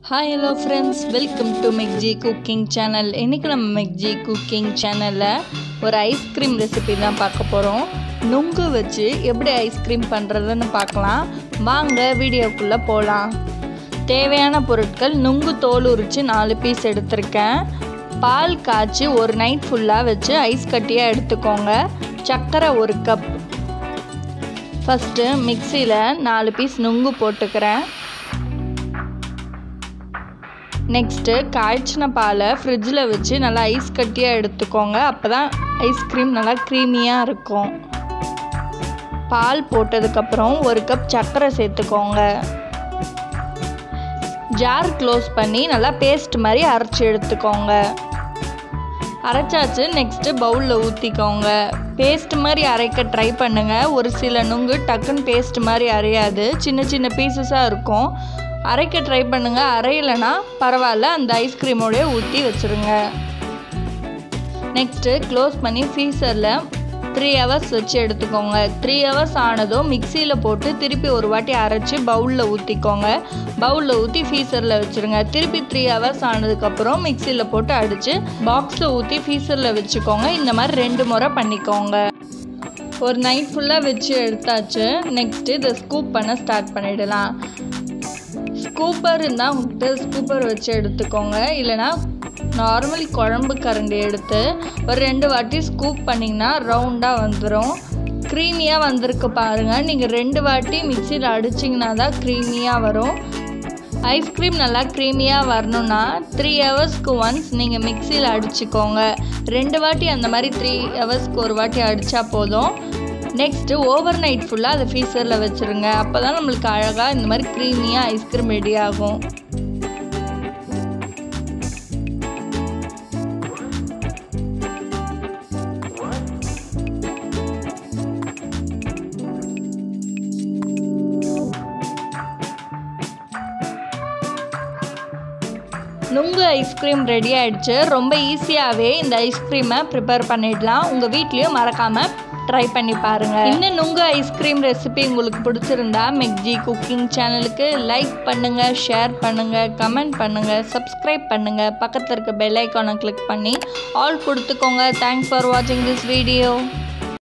hi hello friends welcome to மெக்ஜி cooking channel இன்றைக்கி நம்ம மெக்ஜி குக்கிங் சேனலில் ஒரு ஐஸ்கிரீம் ரெசிபி தான் பார்க்க போகிறோம் நுங்கு வச்சு எப்படி ஐஸ்கிரீம் பண்ணுறதுன்னு பார்க்கலாம் வாங்க வீடியோக்குள்ளே போகலாம் தேவையான பொருட்கள் நுங்கு தோல் உரித்து நாலு பீஸ் எடுத்திருக்கேன் பால் காய்ச்சி ஒரு நைட் ஃபுல்லாக வச்சு ஐஸ் கட்டியாக எடுத்துக்கோங்க சர்க்கரை ஒரு கப் ஃபஸ்ட்டு மிக்சியில் நாலு பீஸ் நுங்கு போட்டுக்கிறேன் நெக்ஸ்ட்டு காய்ச்சின பாலை ஃப்ரிட்ஜில் வச்சு நல்லா ஐஸ் கட்டியாக எடுத்துக்கோங்க அப்போ தான் ஐஸ்கிரீம் நல்லா க்ரீமியாக இருக்கும் பால் போட்டதுக்கப்புறம் ஒரு கப் சர்க்கரை சேர்த்துக்கோங்க ஜார் க்ளோஸ் பண்ணி நல்லா பேஸ்ட் மாதிரி அரைச்சி எடுத்துக்கோங்க அரைச்சாச்சு நெக்ஸ்ட்டு பவுலில் ஊற்றிக்கோங்க பேஸ்ட் மாதிரி அரைக்க ட்ரை பண்ணுங்கள் ஒரு சில நுங்கு டக்குன்னு பேஸ்ட் மாதிரி அரையாது சின்ன சின்ன பீசஸாக இருக்கும் அரைக்க ட்ரை பண்ணுங்கள் அரையலைன்னா பரவாயில்ல அந்த ஐஸ்கிரீமோடய ஊற்றி வச்சுருங்க நெக்ஸ்ட்டு க்ளோஸ் பண்ணி ஃப்ரீசரில் த்ரீ ஹவர்ஸ் வச்சு எடுத்துக்கோங்க த்ரீ ஹவர்ஸ் ஆனதும் மிக்சியில் போட்டு திருப்பி ஒரு வாட்டி அரைச்சி பவுலில் ஊற்றிக்கோங்க பவுலில் ஊற்றி ஃப்ரீசரில் வச்சுருங்க திருப்பி த்ரீ ஹவர்ஸ் ஆனதுக்கப்புறம் மிக்சியில் போட்டு அடித்து பாக்ஸில் ஊற்றி ஃப்ரீசரில் வச்சுக்கோங்க இந்த மாதிரி ரெண்டு முறை பண்ணிக்கோங்க ஒரு நைட் ஃபுல்லாக வச்சு எடுத்தாச்சு நெக்ஸ்ட்டு இதை ஸ்கூப் பண்ண ஸ்டார்ட் பண்ணிடலாம் ஸ்கூப்பர் இருந்தால் உங்கள்கிட்ட ஸ்கூப்பர் வச்சு எடுத்துக்கோங்க இல்லைனா நார்மல் குழம்பு கரண்டி எடுத்து ஒரு ரெண்டு வாட்டி ஸ்கூப் பண்ணிங்கன்னா ரவுண்டாக வந்துடும் க்ரீமியாக வந்திருக்கு பாருங்கள் நீங்கள் ரெண்டு வாட்டி மிக்சியில் அடிச்சிங்கன்னா தான் க்ரீமியாக வரும் ஐஸ்கிரீம் நல்லா க்ரீமியாக வரணுன்னா த்ரீ ஹவர்ஸ்க்கு ஒன்ஸ் நீங்கள் மிக்சியில் அடிச்சுக்கோங்க ரெண்டு வாட்டி அந்த மாதிரி த்ரீ ஹவர்ஸ்க்கு ஒரு வாட்டி அடித்தா போதும் நெக்ஸ்ட்டு ஓவர் நைட் ஃபுல்லாக அதை ஃப்ரீசரில் வச்சுருங்க அப்போ தான் நம்மளுக்கு அழகாக இந்த மாதிரி க்ரீமியாக ஐஸ்கிரீம் ரெடி ஆகும் நுங்கு ஐஸ்கிரீம் ரெடி ஆகிடுச்சு ரொம்ப ஈஸியாகவே இந்த ஐஸ்கிரீமை ப்ரிப்பேர் பண்ணிடலாம் உங்கள் வீட்லேயும் மறக்காமல் ட்ரை பண்ணி பாருங்கள் இன்னும் நுங்கு ஐஸ்கிரீம் ரெசிபி உங்களுக்கு பிடிச்சிருந்தா மெக்ஜி குக்கிங் சேனலுக்கு லைக் பண்ணுங்கள் ஷேர் பண்ணுங்கள் கமெண்ட் பண்ணுங்கள் சப்ஸ்கிரைப் பண்ணுங்கள் பக்கத்தில் இருக்க பெல் ஐக்கானை கிளிக் பண்ணி ஆல் கொடுத்துக்கோங்க தேங்க்ஸ் ஃபார் வாட்சிங் திஸ் வீடியோ